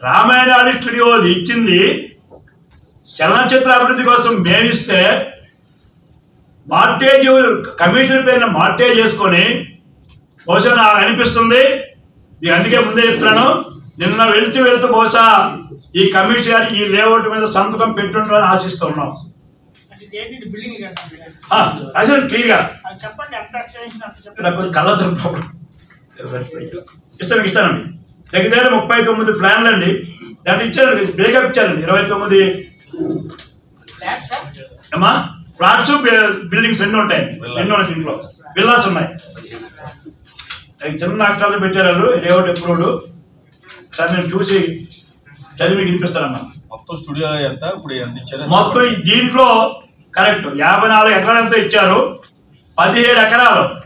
రామాయణ ఆడి studio ఇచ్చింది చలనచిత్ర అభివృద్ధి కోసం మేమిస్తే మార్టేజ్ కమిషన్ పైన మార్టేజ్ చేసుకొని బహుశా నాకు అనిపిస్తుంది ఇది అందుకే ముందే చెప్తున్నాను నిన్న వెళ్తూ వెళ్తూ బహుశా ఈ కమిషన్ గారు ఈ లేఅవుట్ మీద సంతకం పెట్టుంటారని ఆశిస్తున్నాం అంటే ఏంటి బిల్డింగ్ కట్టాలి ఆ, అసలు క్లియర్గా అది చెప్పండి ఎంత ఎక్స్టెన్షన్ అంత చెప్పండి నాకు కొంచెం కళ్ళతో ప్రాబ్లం ఇస్తాను ఇస్తానండి దగ్గర దగ్గర ముప్పై తొమ్మిది ప్లాన్లు అండి దాంట్లో ఇచ్చారు బ్రేకప్ ఇచ్చారండి ఇరవై తొమ్మిది ఫ్లాట్ సార్ అమ్మా ఫ్లాట్స్ బిల్డింగ్స్ ఎన్ని ఉంటాయి ఎన్ని ఉన్నాయి దీంట్లో విల్లాస్ ఉన్నాయి అవి చిన్న అక్షరాలు పెట్టారు లేఅవుట్ ఎప్రూవ్డ్ సార్ నేను చూసి చదివి వినిపిస్తానమ్మా మొత్తం స్టూడియో ఎంత ఇప్పుడు ఎంత ఇచ్చారు మొత్తం ఈ దీంట్లో కరెక్ట్ యాభై నాలుగు ఎకరాలు ఎంత ఇచ్చారు పదిహేడు ఎకరాలు